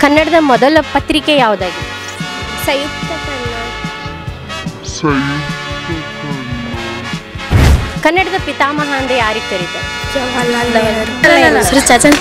ಕನ್ನಡದ ಮೊದಲ ಪತ್ರಿಕೆ ಯಾವುದಾಗಿದೆ ಸಂಯುಕ್ತ ಕನ್ನಡ ಕನ್ನಡದ ಪಿತಾಮಹ ಅಂದ್ರೆ ಯಾರಿಗೆ ಕರೀತಾರೆ ಜವಾಹರ್ಲಾಲ್ ನೆಹರು ಸರ್ ಚಾಚನ್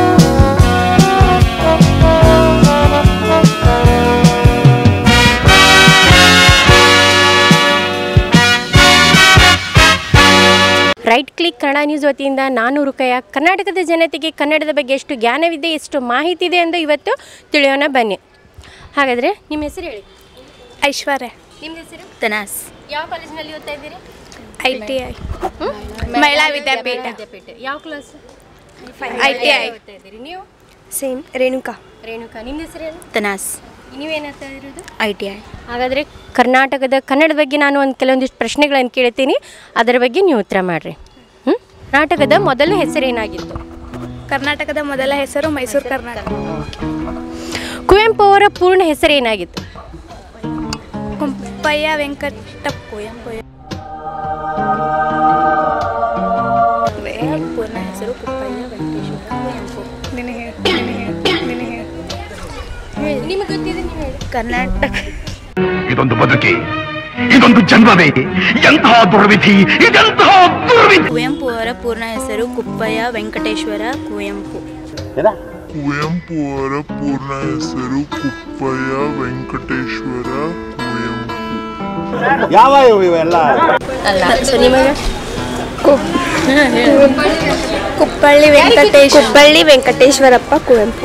ರೈಟ್ ಕ್ಲಿಕ್ ಕನ್ನಡ ನ್ಯೂಸ್ ವತಿಯಿಂದ ನಾನು ರುಕಯ ಕರ್ನಾಟಕದ ಜನತೆಗೆ ಕನ್ನಡದ ಬಗ್ಗೆ ಎಷ್ಟು ಜ್ಞಾನವಿದೆ ಎಷ್ಟು ಮಾಹಿತಿ ಇದೆ ಎಂದು ಇವತ್ತು ತಿಳಿಯೋಣ ಬನ್ನಿ ಹಾಗಾದರೆ ನಿಮ್ಮ ಹೆಸರು ಹೇಳಿ ಐಶ್ವರ್ಯ ನಿಮ್ಮ ಹೆಸರು ತನಾಸ್ ಯಾವ ಕಾಲೇಜಿನಲ್ಲಿ ಓದ್ತಾ ಇದ್ದೀರಿ ಐ ಟಿ ಐ ಮಹಿಳಾ ವಿದ್ಯಾಪೀಠ ವಿದ್ಯಾಪೀಠ ಯಾವ ಕ್ಲಾಸ್ ಐ ಟಿ ಐ ಓದ್ತಾ ಇದ್ದೀರಿ ನೀವು ಸೇಮ್ ರೇಣುಕಾ ರೇಣುಕಾ ನಿಮ್ಮ ಹೆಸರು ಹೇಳಿ ತನಾಸ್ ನೀವೇನಂತ ಇರೋದು ಐ ಟಿ ಐ ಹಾಗಾದರೆ ಕರ್ನಾಟಕದ ಕನ್ನಡದ ಬಗ್ಗೆ ನಾನು ಒಂದು ಕೆಲವೊಂದಿಷ್ಟು ಪ್ರಶ್ನೆಗಳನ್ನು ಕೇಳ್ತೀನಿ ಅದರ ಬಗ್ಗೆ ನೀವು ಉತ್ತರ ಮಾಡಿರಿ ಹ್ಞೂ ಕರ್ನಾಟಕದ ಮೊದಲ ಹೆಸರೇನಾಗಿತ್ತು ಕರ್ನಾಟಕದ ಮೊದಲ ಹೆಸರು ಮೈಸೂರು ಕರ್ನಾಟಕ ಕುವೆಂಪು ಅವರ ಪೂರ್ಣ ಹೆಸರೇನಾಗಿತ್ತು ಕುಂಪಯ್ಯ ವೆಂಕಟ ಕುವೆಂಪು ಪೂರ್ಣ ಹೆಸರು ಕುಪ್ಪಯ್ಯ ವೆಂಕಟೇಶ್ವರ ಕುವೆಂಪು ನಿನಗೆ ಹೇಳು ನಿನಗೆ ಹೇಳು ನಿನಗೆ ಹೇಳು ನಿಮಗೆ ಗೊತ್ತಿದೆ ನೀವು ಹೇಳಿ ಕರ್ನಾಟಕ ಇದೊಂದು ಬದುಕಿ ಇದೊಂದು ಜನ್ಮವೇ ಎಂತಹ ದುರ್ವಿಧಿ ಇದೆಂತಹ ದುರ್ವಿಧಿ ಕುವೆಂಪು ಅವರ ಪೂರ್ಣ ಹೆಸರು ಕುಪ್ಪಯ್ಯ ವೆಂಕಟೇಶ್ವರ ಕುವೆಂಪು ಕುವೆಂಪು ಅವರ ಪೂರ್ಣ ಹೆಸರು ಕುಪ್ಪಯ್ಯ ವೆಂಕಟೇಶ್ವರ ಕುವೆಂಪು ಯಾವ ಇವೆಲ್ಲ ಅಲ್ಲ ಸೊ ನಿಮಗೆ ಕುಪ್ಪಳ್ಳಿ ವೆಂಕಟೇಶ್ ಕುಪ್ಪಳ್ಳಿ ವೆಂಕಟೇಶ್ವರಪ್ಪ ಕುವೆಂಪು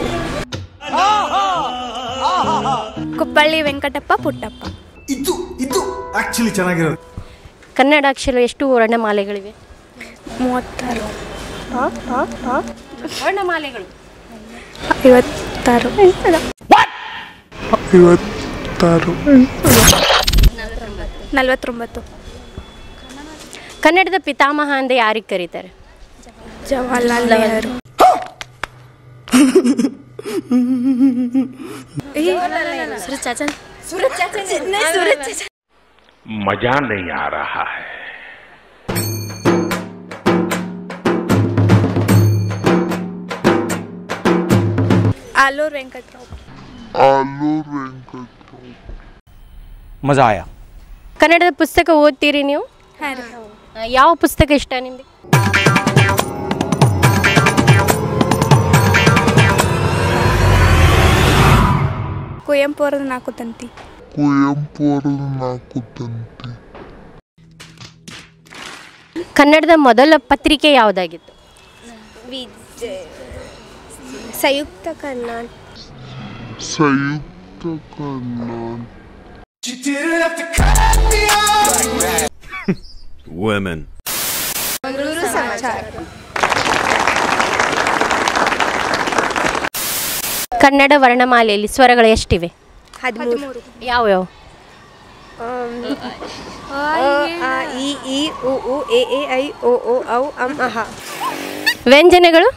ಕುಪ್ಪಳ್ಳಿ ವೆಂಕಟಪ್ಪ ಪುಟ್ಟಪ್ಪ ಇದು ಇದು ಆಕ್ಚುಲಿ ಚೆನ್ನಾಗಿರೋದು ಕನ್ನಡ ಅಕ್ಷರ ಎಷ್ಟು ವರ್ಣಮಾಲೆಗಳಿವೆ ಮೂವತ್ತಾರು ವರ್ಣಮಾಲೆಗಳು ಐವತ್ತಾರು ಐವತ್ತಾರು ನಲವತ್ತೊಂಬತ್ತು ಕನ್ನಡದ ಪಿತಾಮಹ ಅಂದ್ರೆ ಯಾರಿಗೆ ಕರೀತಾರೆ ಜವಾಹರ್ಲಾಲ್ ನೆಹರು ಸರ್ ಚಾಚನ್ मजा नहीं आ रहा है ಆಲೂರು ವೆಂಕಟರಾವ್ ಆಲೂರು ವೆಂಕಟರಾವ್ ಮಜಾ ಆಯಾ ಕನ್ನಡದ ಪುಸ್ತಕ ಓದ್ತೀರಿ ನೀವು ಹಾಂ ರೀ ಆ, ಯಾವ ಪುಸ್ತಕ ಇಷ್ಟ ನಿಮಗೆ ಕುವೆಂಪು ಅವ್ರದ್ದು ನಾಲ್ಕು ತಂತಿ ಕುವೆಂಪು ಅವರದು ನಾಲ್ಕು ತಂತಿ ಕನ್ನಡದ ಮೊದಲ ಪತ್ರಿಕೆ ಯಾವುದಾಗಿತ್ತು ಸಂಯುಕ್ತ ಕನ್ನಡ ಸಂಯುಕ್ತ ಕನ್ನಡ Women. ಕನ್ನಡ ವರ್ಣಮಾಲೆಯಲ್ಲಿ ಸ್ವರಗಳು ಎಷ್ಟಿವೆ ಹದಿಮೂರು ಯಾವ್ಯಾವ ಇ ಈ ಉ ಉ ಎ ಎ ಐ ಓ ಓ ಔ ಅಂ ಅಹ ವ್ಯಂಜನಗಳು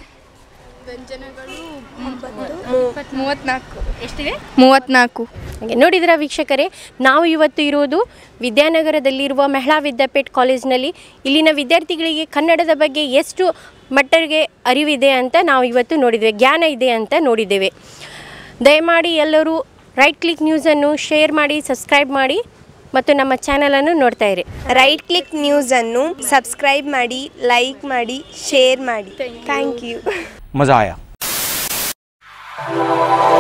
ಮೂವತ್ನಾಲ್ಕು ಎಷ್ಟಿವೆ ಮೂವತ್ನಾಲ್ಕು ಹಾಗೆ ನೋಡಿದ್ರ ವೀಕ್ಷಕರೇ ನಾವು ಇವತ್ತು ಇರೋದು ವಿದ್ಯಾನಗರದಲ್ಲಿರುವ ಮಹಿಳಾ ವಿದ್ಯಾಪೀಠ ಕಾಲೇಜ್ನಲ್ಲಿ ಇಲ್ಲಿನ ವಿದ್ಯಾರ್ಥಿಗಳಿಗೆ ಕನ್ನಡದ ಬಗ್ಗೆ ಎಷ್ಟು ಮಟ್ಟಿಗೆ ಅರಿವಿದೆ ಅಂತ ನಾವು ಇವತ್ತು ನೋಡಿದ್ದೇವೆ ಜ್ಞಾನ ಇದೆ ಅಂತ ನೋಡಿದ್ದೇವೆ ದಯಮಾಡಿ ಎಲ್ಲರೂ ರೈಟ್ ಕ್ಲಿಕ್ ನ್ಯೂಸನ್ನು ಶೇರ್ ಮಾಡಿ ಸಬ್ಸ್ಕ್ರೈಬ್ ಮಾಡಿ ಮತ್ತು ನಮ್ಮ ಚಾನಲನ್ನು ನೋಡ್ತಾ ಇರಿ ರೈಟ್ ಕ್ಲಿಕ್ ನ್ಯೂಸನ್ನು ಸಬ್ಸ್ಕ್ರೈಬ್ ಮಾಡಿ ಲೈಕ್ ಮಾಡಿ ಶೇರ್ ಮಾಡಿ ಥ್ಯಾಂಕ್ ಯು ಮಜಾ ಆಯಾ